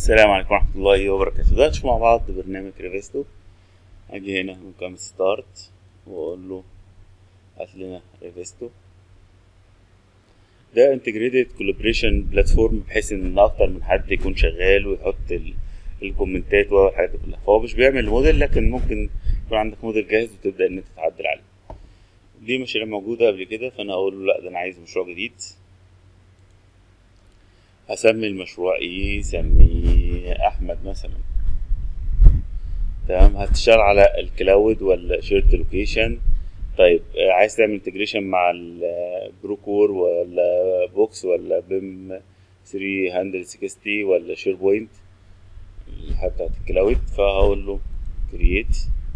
السلام عليكم ورحمة الله وبركاته دلوقتي نشوف مع بعض برنامج ريفيستو اجي هنا مكان ستارت واقول له هات لنا ريفيستو ده انتجريتد كولابريشن بلاتفورم بحيث ان اكتر من حد يكون شغال ويحط ال- الكومنتات والحاجات دي كلها فهو مش بيعمل موديل لكن ممكن يكون عندك موديل جاهز وتبدا ان انت تعدل عليه دي مشاريع موجودة قبل كده فانا اقول له لا ده انا عايز مشروع جديد هسمي المشروع ايه سميه احمد مثلا تمام هتشتغل على الكلاود ولا شيرت لوكيشن طيب آه، عايز تعمل انتجريشن مع البروكور ولا بوكس ولا بيم 360 ولا شير بوينت الحاجة بتاعت الكلاود فهقول له كرييت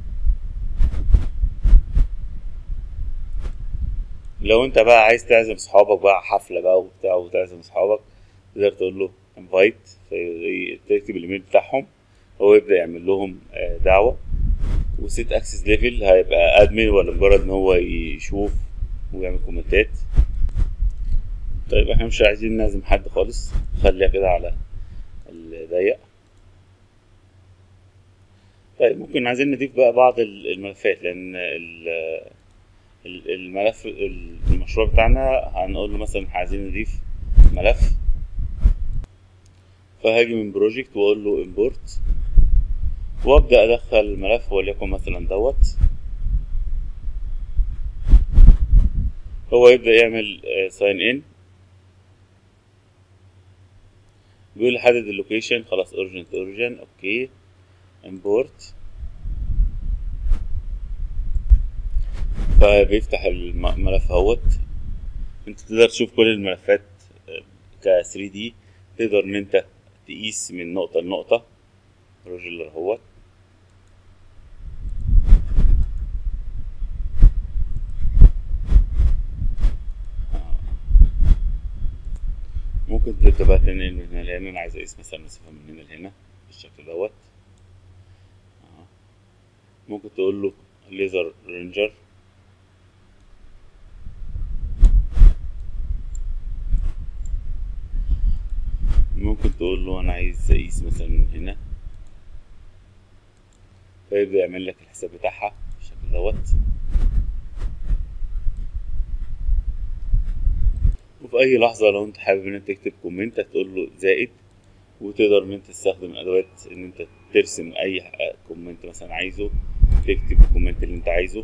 لو انت بقى عايز تعزم صحابك بقى حفلة بقى وبتاع وتعزم صحابك تقدر تقول له انفايت تكتب الايميل بتاعهم هو يبدا يعمل لهم آه، دعوه وسيت اكسس ليفل هيبقى ادمن ولا مجرد ان هو يشوف ويعمل كومنتات طيب احنا مش عايزين نعزم حد خالص خليها كده على الضيق طيب ممكن عايزين نضيف بقى بعض ال- الملفات لان ال- ال- الملف المشروع بتاعنا هنقول له مثلا عايزين نضيف ملف فهاجي من بروجكت واقول له امبورت وابدا ادخل ملف وليكن مثلا دوت هو يبدا يعمل ساين ان بيقول لي حدد اللوكيشن خلاص اوريجن تو اوريجن اوكي امبورت فبيفتح الم- الملف اهوت انت تقدر تشوف كل الملفات ك 3 دي تقدر ان انت تقيس من نقطة لنقطة روجلر اهوت ممكن تبدأ بقى تنقل من هنا لهنا انا عايز اقيس مثلا مسافة من هنا لهنا بالشكل دوت آه. ممكن تقول له ليزر رينجر ممكن تقول له انا عايز اقيس مثلا من هنا فيبدأ يعمل لك الحساب بتاعها بالشكل دوت وفي اي لحظة لو انت حابب ان انت تكتب كومنت هتقول له زائد وتقدر ان انت تستخدم ادوات ان انت ترسم اي ح- كومنت مثلا عايزه تكتب الكومنت اللي انت عايزه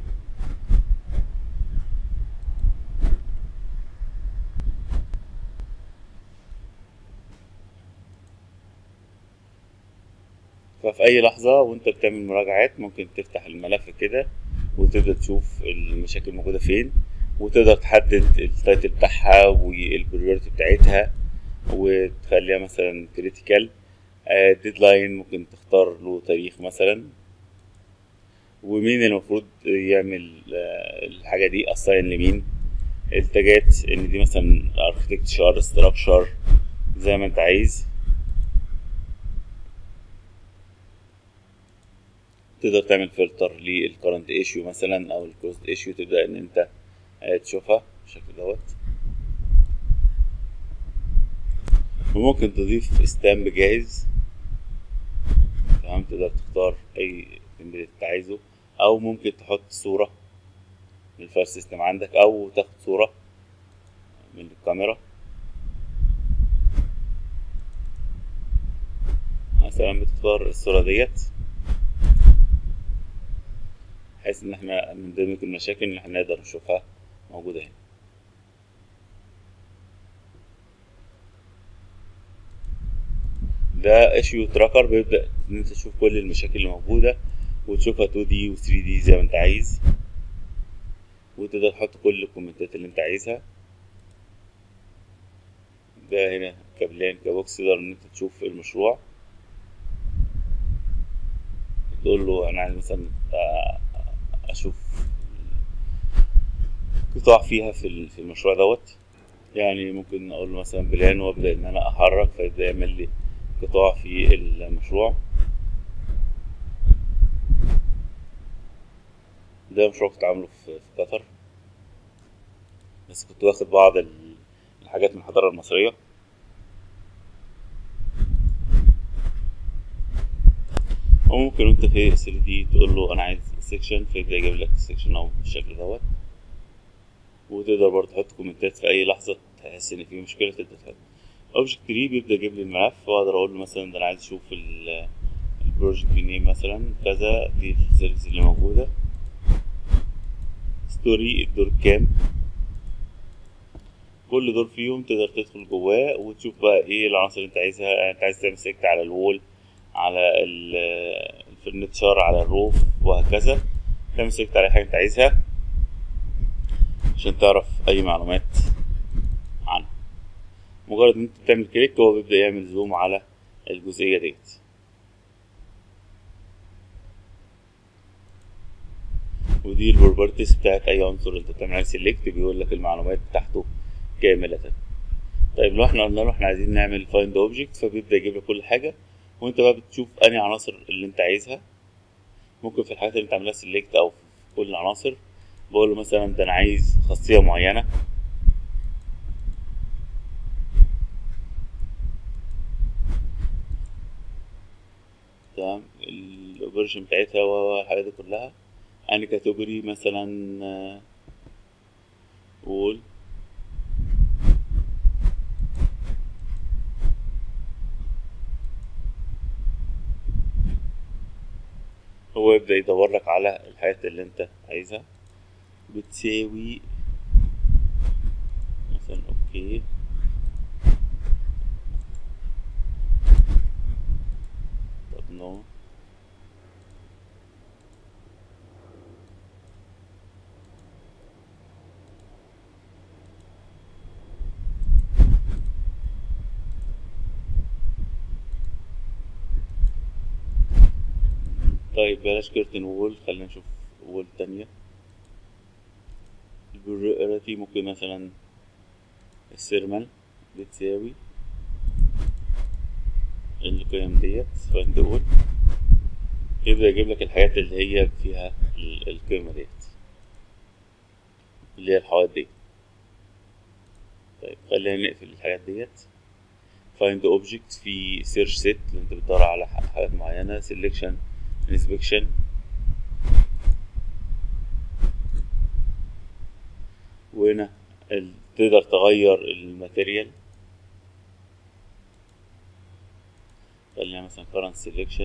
ففي اي لحظة وانت بتعمل مراجعات ممكن تفتح الملف كده وتبدأ تشوف المشاكل الموجودة فين وتقدر تحدد التايتل بتاعها والبريورتي بتاعتها وتخليها مثلا كريتيكال ديدلاين ممكن تختار له تاريخ مثلا ومين المفروض يعمل آه، الحاجة دي اساين لمين التاجات ان دي مثلا اركتكتشر ستراكشر زي ما انت عايز تقدر تعمل فلتر للكرنت ايشيو مثلا او الكوست ايشيو تبدا ان انت آه، تشوفها بالشكل دوت وممكن تضيف ستامب جاهز تمام تقدر تختار اي تمبلت انت عايزه او ممكن تحط صورة من الفايل سيستم عندك او تاخد صورة من الكاميرا مثلا بتختار الصورة ديت بحيث ان احنا من ضمن المشاكل ان احنا نقدر نشوفها موجودة هنا ده ايشيو تراكر بيبدأ ان انت تشوف كل المشاكل اللي موجودة وتشوفها 2 دي و 3 دي زي ما انت عايز وتقدر تحط كل الكومنتات اللي انت عايزها ده هنا كابلان كبوكس تقدر ان انت تشوف المشروع تقول له انا عايز مثلا آه، اشوف قطاع فيها في ال- في المشروع دوت يعني ممكن اقول له مثلا بلان وابدا ان انا احرك فيبدا يعمل لي قطاع في المشروع ده مشروع كنت عامله في في قطر بس كنت واخد بعض ال- الحاجات من الحضارة المصرية او ممكن وانت في 3 دي تقول له انا عايز سيكشن فيبدا يجيب لك السيكشن او بالشكل دوت وتقدر برضه تحط كومنتات في اي لحظه تحس ان في مشكله تبدا تحط اوبجكت تري بيبدا يجيب لي الملف واقدر اقول له مثلا ده انا عايز اشوف البروجكت نيم مثلا كذا دي السيرفيس اللي موجوده ستوري الدور كام كل دور فيهم تقدر تدخل جواه وتشوف بقى ايه العناصر اللي انت عايزها انت عايز تعمل سيلكت على الوول على الفرنتشر على الروف وهكذا تعمل سيلكت على اي حاجه انت عايزها عشان تعرف اي معلومات عنها مجرد ان انت تعمل كليك هو بيبدا يعمل زوم على الجزئيه ديت ودي البروبرتيز بتاعت اي عنصر انت بتعمل عليه سيلكت بيقول لك المعلومات بتاعته كامله طيب لو احنا قلنا له احنا عايزين نعمل فايند اوبجكت فبيبدا يجيب لك كل حاجه وانت بقى بتشوف انهي عناصر اللي انت عايزها ممكن في الحاجات اللي انت عاملها سيلكت او في كل العناصر بقول له مثلا ده انا عايز خاصيه معينه تمام الاوبريشن بتاعتها والحاجات دي كلها اني كاتيجوري مثلا وول هو يبدأ يدور لك على الحاجات اللي انت عايزها بتساوي مثلا اوكي طب نو طيب بلاش كيرتن وول خلينا نشوف وول تانية البريورتي ممكن مثلا السيرمال بتساوي القيم ديت فايند اول يبدأ يجيب لك الحاجات اللي هي فيها القيمة ديت اللي هي الحوائط دي طيب خلينا نقفل الحاجات ديت find object في search set اللي انت بتدور على حاجات معينة selection inspection وهنا تقدر تغير الماتيريال خلينا مثلا current selection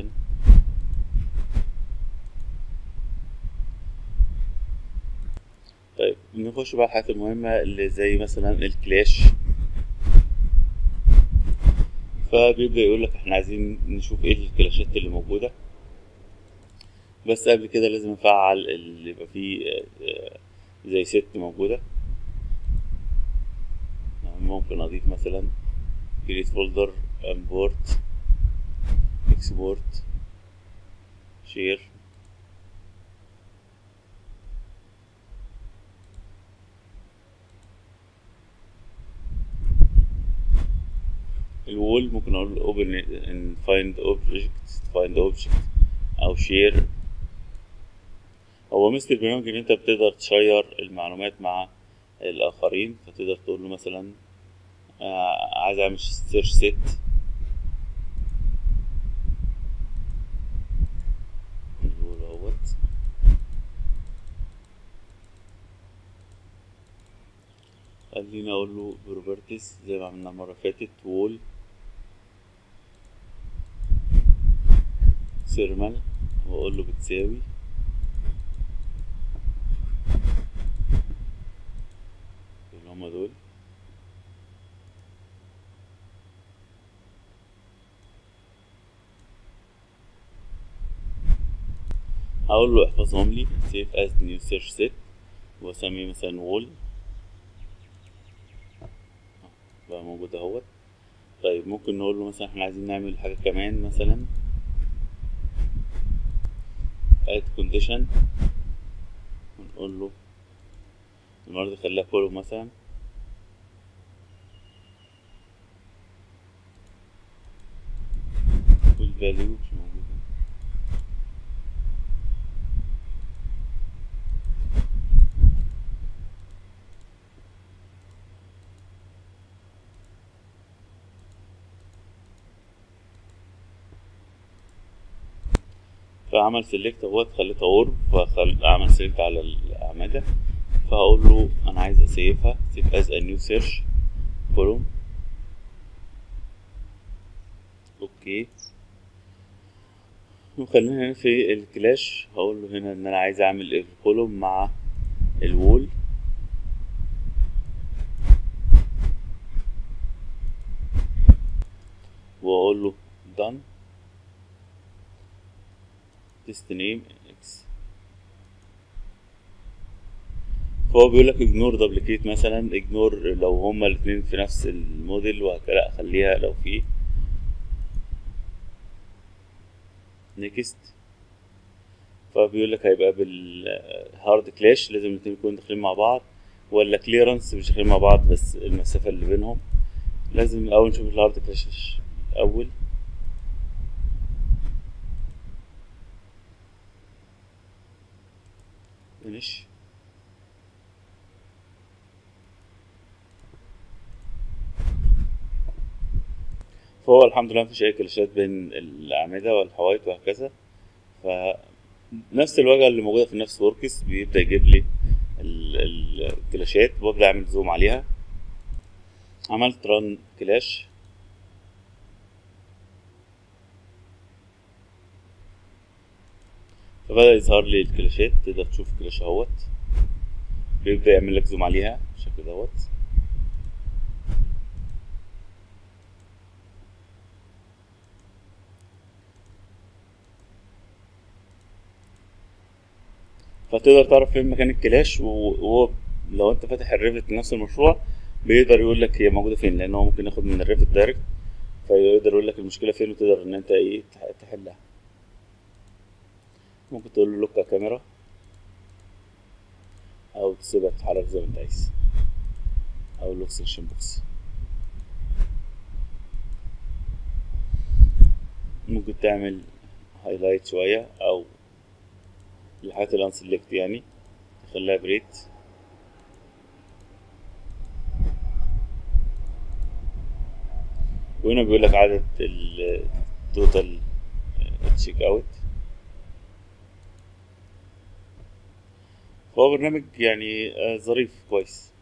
طيب نخش بقى الحاجات المهمة اللي زي مثلا الكلاش فبيبدأ يقول لك احنا عايزين نشوف ايه الكلاشات اللي موجودة بس قبل كده لازم نفعل اللي يبقى فيه زي ست موجودة ممكن اضيف مثلا create folder import export share الوول ممكن اقول open and find object find object او share هو مثل البرنامج ان انت بتقدر تشير المعلومات مع الاخرين فتقدر تقول له مثلا آه عايز اعمل سيرش سيت خليني اقول له بروبرتيز زي ما عملنا المره اللي فاتت وول سيرمال واقول له بتساوي اللي هما دول هقول له احفظهم لي save as new search set واسميه مثلا وول بقى موجود اهوت طيب ممكن نقول له مثلا احنا عايزين نعمل حاجة كمان مثلا add condition ونقول له المرة دي خليها فولو مثلا والفاليو مش موجودة فعمل سيلكت اهوت خليتها اورب فعمل سيلكت على الاعمده فهقول له انا عايز اسيفها سيف از ا نيو سيرش كولوم اوكي وخلينا هنا في الكلاش هقول له هنا ان انا عايز اعمل الكولوم مع الوول واقول له done test name x فهو بيقول لك اجنور دبليكيت مثلا اجنور لو هما الاثنين في نفس الموديل وهكذا خليها لو في نيكست فبيقول لك هيبقى بالهارد كلاش لازم الاثنين يكونوا داخلين مع بعض ولا كليرنس مش داخلين مع بعض بس المسافة اللي بينهم لازم الاول نشوف الهارد كلاش الاول فينيش فهو الحمد لله مفيش اي كلاشات بين الاعمده والحوايط وهكذا فنفس الواجهه اللي موجوده في نفس وركس بيبدا يجيب لي الكلاشات وابدا اعمل زوم عليها عملت ران كلاش فبدأ يظهر لي الكلاشات تقدر تشوف الكلاش اهوت بيبدأ يعمل لك زوم عليها بالشكل دوت فتقدر تعرف فين مكان الكلاش وهو لو انت فاتح الريفت لنفس المشروع بيقدر يقول لك هي موجوده فين لان هو ممكن ياخد من الريفت دايركت فيقدر يقول لك المشكله فين وتقدر ان انت ايه تحلها ممكن تقول له لوك كاميرا او تسيبها تتحرك زي ما انت عايز او لوك سيكشن بوكس ممكن تعمل هايلايت شوية او الحاجات اللي انسلكت يعني تخليها بريت وهنا بيقول لك عدد التوتال تشيك اوت فهو برنامج يعني ظريف كويس